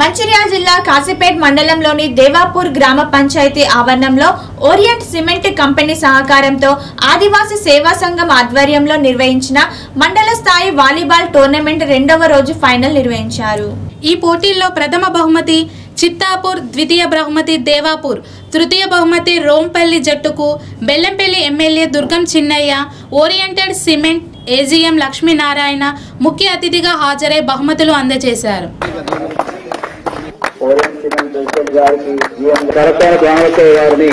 మంచిర్యాల జిల్లా కాశీపేట్ మండలంలోని దేవాపూర్ గ్రామ పంచాయతీ ఆవరణంలో ఓరియంట్ సిమెంట్ కంపెనీ సహకారంతో ఆదివాసీ సేవా సంఘం ఆధ్వర్యంలో నిర్వహించిన మండల స్థాయి వాలీబాల్ టోర్నమెంట్ రెండవ రోజు ఫైనల్ నిర్వహించారు ఈ పోటీల్లో ప్రథమ బహుమతి చిత్తాపూర్ ద్వితీయ బహుమతి దేవాపూర్ తృతీయ బహుమతి రోంపల్లి జట్టుకు Bellampalli MLA Durgam Chinnaiah oriented cement AGM Lakshminarayana ముఖ్య అతిథిగా హాజరై బహుమతులు అందజేశారు ఓరెంజ్ సిమెంట్ ప్రెసిడెంట్ గారికి ఈ సరకార గ్రామోత్సవ గారిని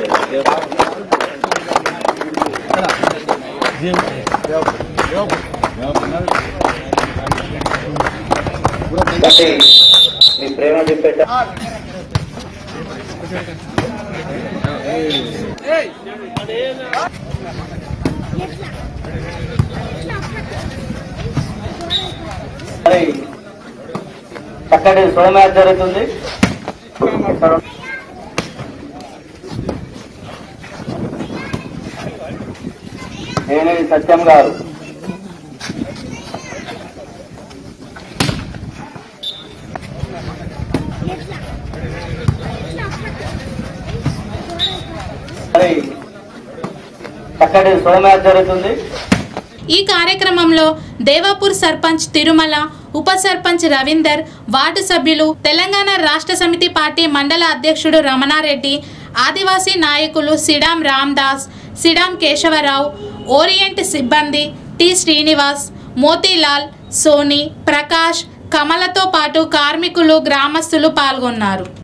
కాబట్టి మీ ప్రేమ చూపెట్ట మరి చక్కటి స్లో మ్యాచ్ జరుగుతుంది నేను సత్యం గారు మరి చక్కటి స్లో మ్యాచ్ జరుగుతుంది ఈ కార్యక్రమంలో దేవాపూర్ సర్పంచ్ తిరుమల ఉప సర్పంచ్ రవీందర్ వార్డు సభ్యులు తెలంగాణ రాష్ట్ర సమితి పార్టీ మండల అధ్యక్షుడు రమణారెడ్డి ఆదివాసీ నాయకులు సిడాం రామ్దాస్ సిడాం కేశవరావు ఓరియంట్ సిబ్బంది టి శ్రీనివాస్ మోతీలాల్ సోని ప్రకాష్ కమలతో పాటు కార్మికులు గ్రామస్తులు పాల్గొన్నారు